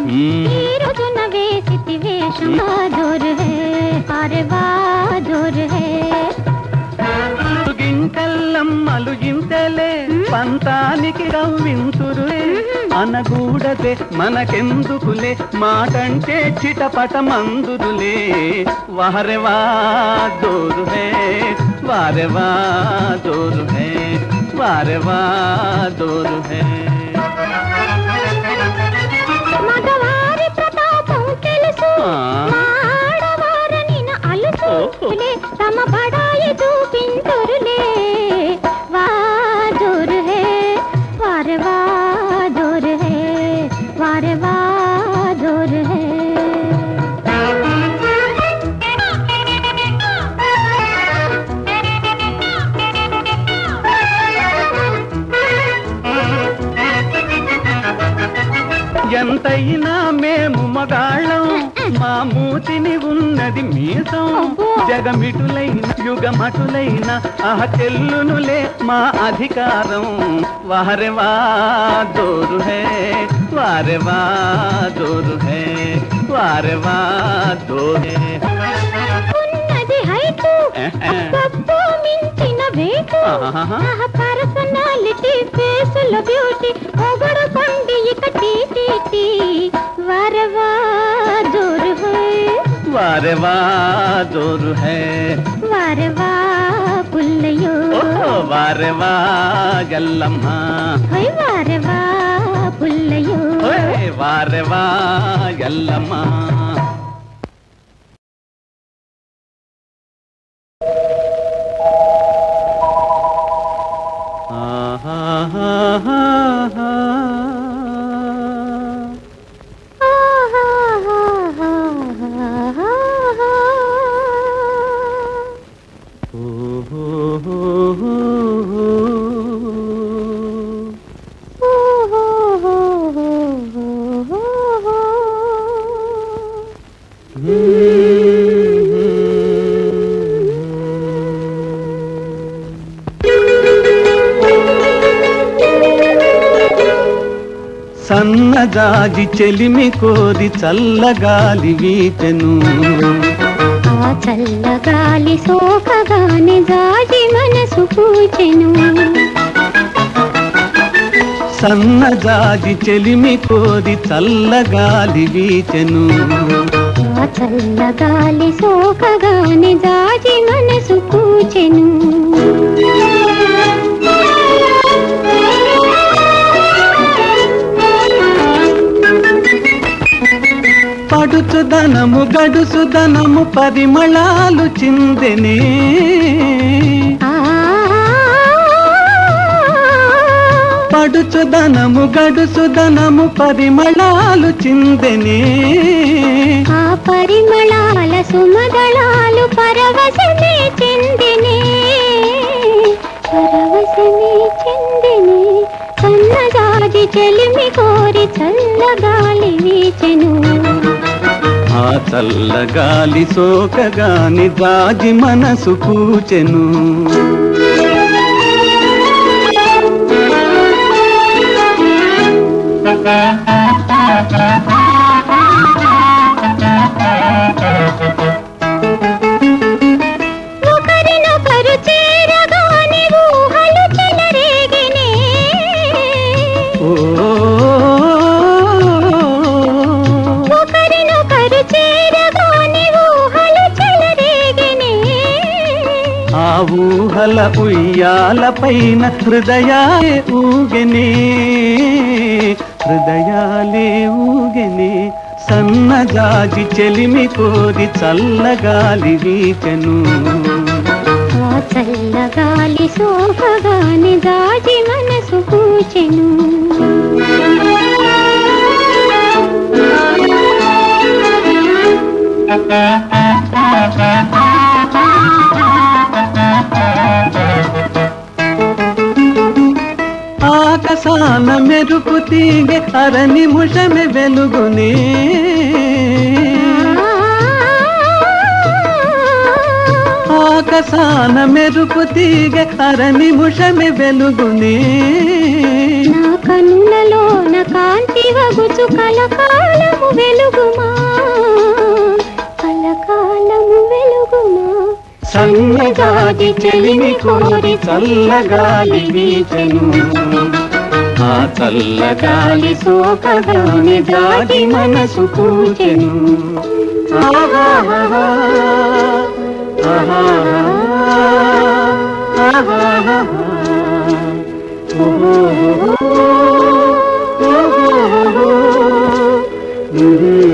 మ్మ్. ఈ రోజున వేసితి వేషం బహదూర్ హే అరే బహదూర్ హే గింటల్లమ్మలు ఇంతలే పంతానికి రవ్వింతురులే అనగూడదే మనకెందుకులే మాటంటే చిటపట మందురులే వారెవా దోరు హే వారెవా దోరు హే వారెవా దోరు హే మగవారి ప్రతాపం తెలుసు ఆ. ఆడవారని నా అలుసు ఓహో. లే, తమ బడాయి చూపింతురులే వాజోర్ హే వారే వాజోర్ హే వారే వాజోర్ హే ఎంతైనా మేము మగాళ్ళం మా మూతిని ఉన్నది మీసం అబ్బో. జగమిటులైన యుగమటులైన ఆహ చెల్లునులే మా అధికారం వారెవా దోరు హే వారెవా దోరు హే వారెవా దోరే ఉన్నది హైటు అబ్బబ్బో మించిన వేటు ఆహాహా. ఆహ పర్సనాలిటీ ఫేసుల బ్యూటీ పొగడు కొండి ఇక టీ టీ టీ వరవా జోరు హై వారెవా దోరు హే వరవా పుల్లయో ఓహో వారెవా గల్లమ్మ హై వరవా పుల్లయో ఓయ్ వారెవా గల్లమ్మ సన్నజాజి చెలిమి కోరి చల్లగాలి వీచెను ఆ చల్లగాలి సోకగానే జాజి మనసు పూచెను సన్నజాజి చెలిమి కోరి చల్లగాలి వీచెను ఆ చల్లగాలి సోకగానే జాజి మనసు పూచెను పడుచుదనము గడుసుదనము పరిమళాలు చిందెనే ఆ పడుచుదనము గడుసుదనము పరిమళాలు చిందెనే ఆ పరిమళాల సుమదళాలు పరవశమే చెందినే పరవశమే చెందినే సన్నజాజి చెలిమి కోరి చల్లగాలి వీచెను ఆ చల్లగాలి సోకగాని జాజి మనసు కూచెను ఒకరినొకరు చేరగానే ఊహలు చెలరేగినే ఓ ఒకరినొకరు చేరగానే ఊహలు చెలరేగినే ఆ ఊహల ఉయ్యాల పైన హృదయాలే ఊగెనే హృదయాలే ఊగెనే సన్నజాజి చెలిమి కోరి చల్లగాలి వీచెను ఆ చల్లగాలి సోకగానే దాజి మనసు పూచెను ఆకాశాన మెరుపు తీగె అర నిముషమే వెలుగునే ఆకాశాన మెరుపు తీగె అర నిముషమే వెలుగునే నా కన్నులలో నా కాంతి వగుచు కలకాలము వెలుగుమా కలకాలము వెలుగుమా సన్నగాది చెలిమి కోరి చల్లగాలి వీచెను ఆ చల్లగాలి సోకగాని జాతి మనసు కూచెను ఆహాహా, ఆహాహా, ఆహాహా. ఓహో, ఓహో, ఓహో.